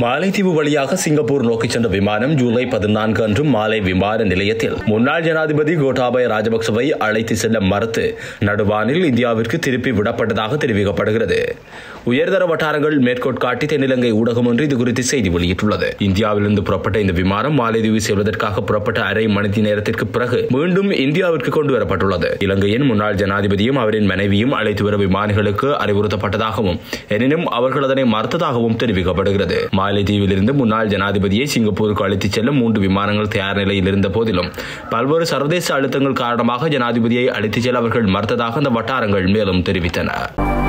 மாலைத்தீவு வழியாக சிங்கப்பூர் நோக்கி சென்ற விமானம் ஜூலை பதினான்கு அன்று மாலை விமான நிலையத்தில் முன்னாள் ஜனாதிபதி கோட்டாபய ராஜபக்சவை அழைத்து செல்ல மறுத்து நடுவானில் இந்தியாவிற்கு திருப்பி விடப்பட்டதாக தெரிவிக்கப்படுகிறது உயர்தர வட்டாரங்கள் மேற்கோட் காட்டி தென்னிலங்கை ஊடகம் ஒன்று இதுகுறித்து செய்தி வெளியிட்டுள்ளது இந்தியாவிலிருந்து புறப்பட்ட இந்த விமானம் மாலைதீவு செல்வதற்காக புறப்பட்ட அரை மணி நேரத்திற்கு பிறகு மீண்டும் இந்தியாவிற்கு கொண்டு வரப்பட்டுள்ளது இலங்கையின் முன்னாள் ஜனாதிபதியும் அவரின் மனைவியும் அழைத்து வரும் விமானிகளுக்கு அறிவுறுத்தப்பட்டதாகவும் எனினும் அவர்கள் அதனை மறுத்ததாகவும் தெரிவிக்கப்படுகிறது மாலைதீவிலிருந்து முன்னாள் ஜனாதிபதியை சிங்கப்பூருக்கு அழைத்துச் செல்ல மூன்று விமானங்கள் தயார் நிலையில் இருந்த போதிலும் பல்வேறு சர்வதேச அழுத்தங்கள் காரணமாக ஜனாதிபதியை அழைத்துச் செல்ல அவர்கள் மறுத்ததாக அந்த வட்டாரங்கள் மேலும் தெரிவித்தன